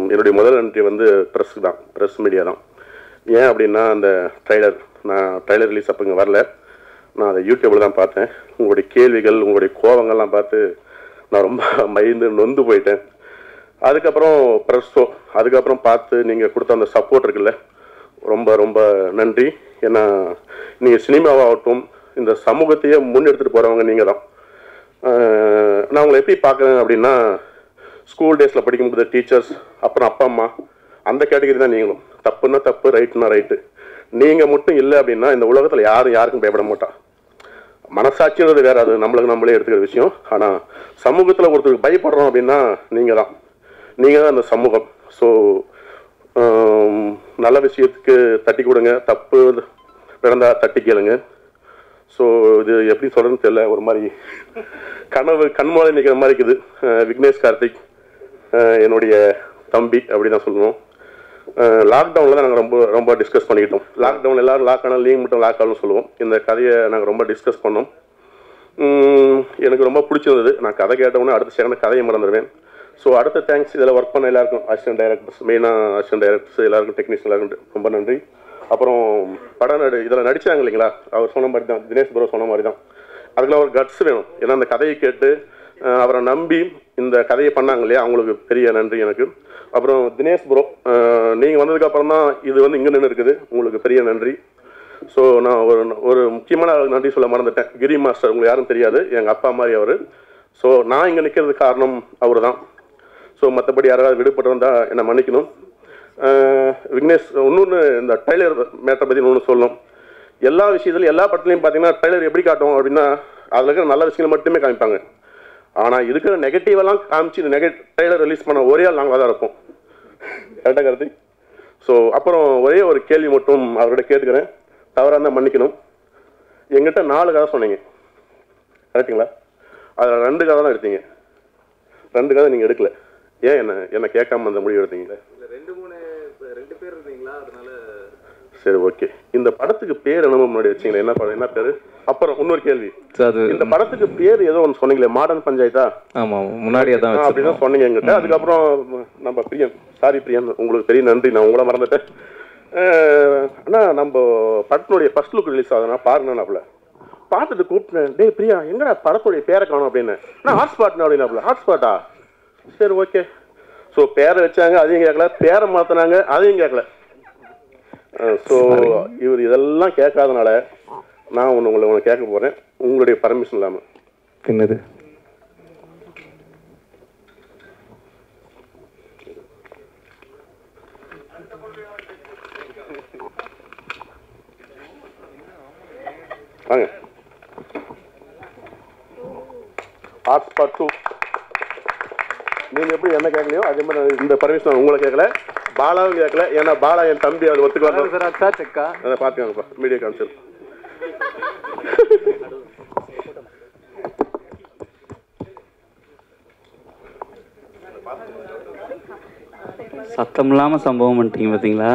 என்னுடைய முதல் நன்றி வந்து ப்ரெஸ் தான் ப்ரெஸ் மீடியா தான் ஏன் அப்படின்னா அந்த ட்ரைலர் நான் ட்ரைலர் ரிலீஸ் அப்போ இங்கே வரல நான் அதை யூடியூப்பில் தான் பார்த்தேன் உங்களுடைய கேள்விகள் உங்களுடைய கோவங்கள்லாம் பார்த்து நான் ரொம்ப மைந்து நொந்து போயிட்டேன் அதுக்கப்புறம் ப்ரெஸ்ஸோ அதுக்கப்புறம் பார்த்து நீங்கள் கொடுத்த அந்த சப்போர்ட் இருக்குல்ல ரொம்ப ரொம்ப நன்றி ஏன்னா நீங்கள் சினிமாவாகட்டும் இந்த சமூகத்தையே முன்னெடுத்துட்டு போகிறவங்க நீங்கள் தான் அஹ் நான் உங்களை எப்படி பார்க்குறேன் அப்படின்னா ஸ்கூல் டேஸில் படிக்கும்போது டீச்சர்ஸ் அப்புறம் அப்பா அம்மா அந்த கேட்டகரி தான் நீங்களும் தப்புன்னா தப்பு ரைட்டுனா ரைட்டு நீங்கள் மட்டும் இல்லை அப்படின்னா இந்த உலகத்தில் யாரும் யாருக்கும் பயப்பட மாட்டா மனசாட்சின்றது வேற அது நம்மளுக்கு நம்மளே எடுத்துக்கிற விஷயம் ஆனால் சமூகத்தில் ஒருத்தருக்கு பயப்படுறோம் அப்படின்னா நீங்கள் தான் நீங்கள் தான் அந்த சமூகம் ஸோ நல்ல விஷயத்துக்கு தட்டி கொடுங்க தப்பு பிறந்தா தட்டி கேளுங்க ஸோ இது எப்படி சொல்றதுன்னு தெரியல ஒரு மாதிரி கனவு கண்மாலை நிற்கிற மாதிரி இருக்குது அஹ் விக்னேஷ் கார்த்திக் அஹ் என்னுடைய தம்பி அப்படி தான் சொல்லணும் லாக்டவுனில் தான் நாங்கள் ரொம்ப ரொம்ப டிஸ்கஸ் பண்ணிக்கிட்டோம் லாக்டவுன் எல்லாரும் லாக் ஆனால் லீவ் மட்டும் லாக் ஆகணும்னு சொல்லுவோம் இந்த கதையை நாங்கள் ரொம்ப டிஸ்கஸ் பண்ணோம் உம், எனக்கு ரொம்ப பிடிச்சிருந்தது நான் கதை கேட்டவுடனே அடுத்த செகண்ட் கதையை மறந்துடுவேன் ஸோ அடுத்த தேங்க்ஸ் இதில் ஒர்க் பண்ண எல்லாருக்கும் அசிஸ்டன்ட் டைரக்டர்ஸ் மெயினாக அசிஸ்டன்ட் டைரக்டர்ஸ் எல்லாருக்கும் டெக்னீஷியன் எல்லாருக்கும் ரொம்ப நன்றி அப்புறம் படம் நடி இதில் நடிச்சாங்க இல்லைங்களா அவர் சொன்ன மாதிரி தான் தினேஷ் ப்ரோ சொன்ன மாதிரி தான் அதுக்குள்ள ஒரு கட்ஸ் வேணும் ஏன்னா அந்த கதையை கேட்டு அஹ், அவரை நம்பி இந்த கதையை பண்ணாங்க இல்லையா அவங்களுக்கு பெரிய நன்றி எனக்கு அப்புறம் தினேஷ் ப்ரோ நீங்கள் வந்ததுக்கு அப்புறம் தான் இது வந்து இங்கே நின்று இருக்குது உங்களுக்கு பெரிய நன்றி ஸோ நான் ஒரு ஒரு முக்கியமான ஆளுக்கு நன்றி சொல்ல மறந்துட்டேன் கிரி மாஸ்டர் உங்களுக்கு யாரும் தெரியாது எங்கள் அப்பா மாதிரி அவர் ஸோ நான் இங்கே நிற்கிறதுக்கு காரணம் அவர் தான் ஸோ மற்றபடி யாராவது விடுபட்டு இருந்தால் என்னை மன்னிக்கணும் அஹ் விக்னேஷ் இன்னொன்று இந்த டைலர் மேட்டரை பற்றி ஒன்று சொல்லணும் எல்லா விஷயத்துலையும் எல்லா படத்துலையும் பார்த்தீங்கன்னா டைலர் எப்படி காட்டும் அப்படின்னா அதில் இருக்கிற நல்ல விஷயங்களை மட்டுமே காமிப்பாங்க ஆனால் இருக்கிற நெகட்டிவ் எல்லாம் காமிச்சு நெக ட்ரைலர் ரிலீஸ் பண்ண ஒரே ஆள் நாங்கள் தான் இருப்போம் கரெக்டாக கருத்து ஸோ அப்புறம் ஒரே ஒரு கேள்வி மட்டும் அவர்கிட்ட கேட்டுக்கிறேன் தவறாக இருந்தால் மன்னிக்கணும் எங்கிட்ட நாலு கதை சொன்னீங்க கரெக்டுங்களா அதில் ரெண்டு கதை தான் எடுத்தீங்க ரெண்டு கதை நீங்கள் எடுக்கல ஏன் என்ன என்ன கேட்காம அந்த முடிவு எடுத்தீங்க இல்ல ரெண்டு மூணு இப்ப ரெண்டு பேர் இருந்தீங்களா அதனால சரி ஓகே இந்த படத்துக்கு பேர் என்னமோ முன்னாடி வச்சீங்களா என்ன படம் என்ன பேர் அப்புறம் இன்னொரு கேள்வி சார் அது இந்த படத்துக்கு பேர் ஏதோ ஒன்று சொன்னீங்களே மாடர்ன் பஞ்சயாயத்தா ஆமாம் முன்னாடியே தான் ஆ, அப்படிதான் சொன்னீங்க என்கிட்ட அதுக்கப்புறம் நம்ம பிரியன் சாரி பிரியன் உங்களுக்கு பெரிய நன்றி நான் உங்களை மறந்துட்டேன் அஹ், அண்ணா நம்ம படத்தினுடைய ஃபர்ஸ்ட் லுக் ரிலீஸ் ஆகுதுண்ணா பாருங்கண்ணாப்ல பார்த்துட்டு கூப்பிட்டேன் டேய் பிரியா எங்கடா படத்துடைய பேரை காணும் அப்படின்னு நான் ஹாட்ஸ்பாட்னா அப்படின்னாப்ல ஹாட்ஸ்பாட்டா சரி ஓகே ஸோ பேரை வச்சாங்க அதையும் கேட்கல பேரை மாற்றினாங்க அதையும் கேட்கல ஸோ இவர் இதெல்லாம் கேட்காதனால நான் ஒன்று உங்களை ஒன்று கேட்க போகிறேன் உங்களுடைய பர்மிஷன் இல்லாமல் என்னது வாங்க ஹாட்ஸ்பாட் டூ நீங்க எப்படி என்ன கேட்கலையோ அதே மாதிரி நான் இந்த பர்மிஷன் நான் உங்களை கேட்கல பாலாவும் கேட்கல ஏன்னா பாலா என் தம்பி அது ஒத்துக்கலாம் சார் அச்சா செக்கா அதை பார்த்துக்கோங்கப்பா மீடியா கவுன்சில் சத்தம் இல்லாம சம்பவம் பண்ணிட்டீங்க பாத்தீங்களா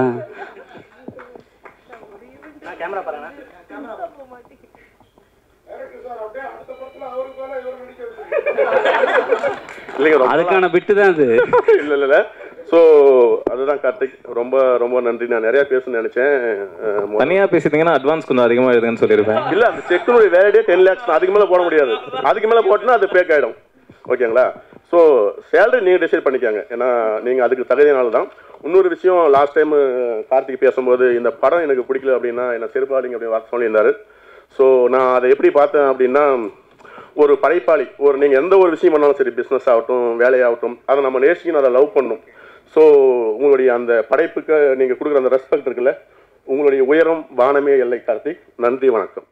இல்லைங்க ரொம்ப அதுக்கான பிட்டு தான் அது இல்ல இல்ல இல்ல ஸோ அதுதான் கார்த்திக் ரொம்ப ரொம்ப நன்றி நான் நிறைய பேசணும்னு நினைச்சேன் அஹ், மொ- தனியா பேசிட்டீங்கன்னா அட்வான்ஸ் கொஞ்சம் அதிகமா எழுதுங்கன்னு சொல்லியிருப்பேன் இல்ல அந்த செக்கினுடைய வேலையே டென் லேக்ஸ் அதுக்கு மேல போட முடியாது அதுக்கு மேல போட்டுனா அது பேக் ஆயிடும் ஓகேங்களா ஸோ சேலரி நீங்க டிசைட் பண்ணிக்கோங்க ஏன்னா நீங்க அதுக்கு தகுதியினால தான் இன்னொரு விஷயம் லாஸ்ட் டைம் கார்த்திக் பேசும்போது இந்த படம் எனக்கு பிடிக்கல அப்படின்னா என்ன செருப்பாளிங்க அப்படின்னு வார்த்தை சொல்லியிருந்தாரு ஸோ நான் அதை எப்படி பார்த்தேன் அப்படின்னா ஒரு படைப்பாளி ஒரு நீங்க எந்த ஒரு விஷயம் பண்ணாலும் சரி பிஸ்னஸ் ஆகட்டும் வேலையாகட்டும் அதை நம்ம நேசிக்கணும் அதை லவ் பண்ணணும் ஸோ உங்களுடைய அந்த படைப்புக்கு நீங்க கொடுக்குற அந்த ரெஸ்பெக்ட் இருக்குல்ல உங்களுடைய உயரம் வானமே எல்லை கார்த்திக் நன்றி வணக்கம்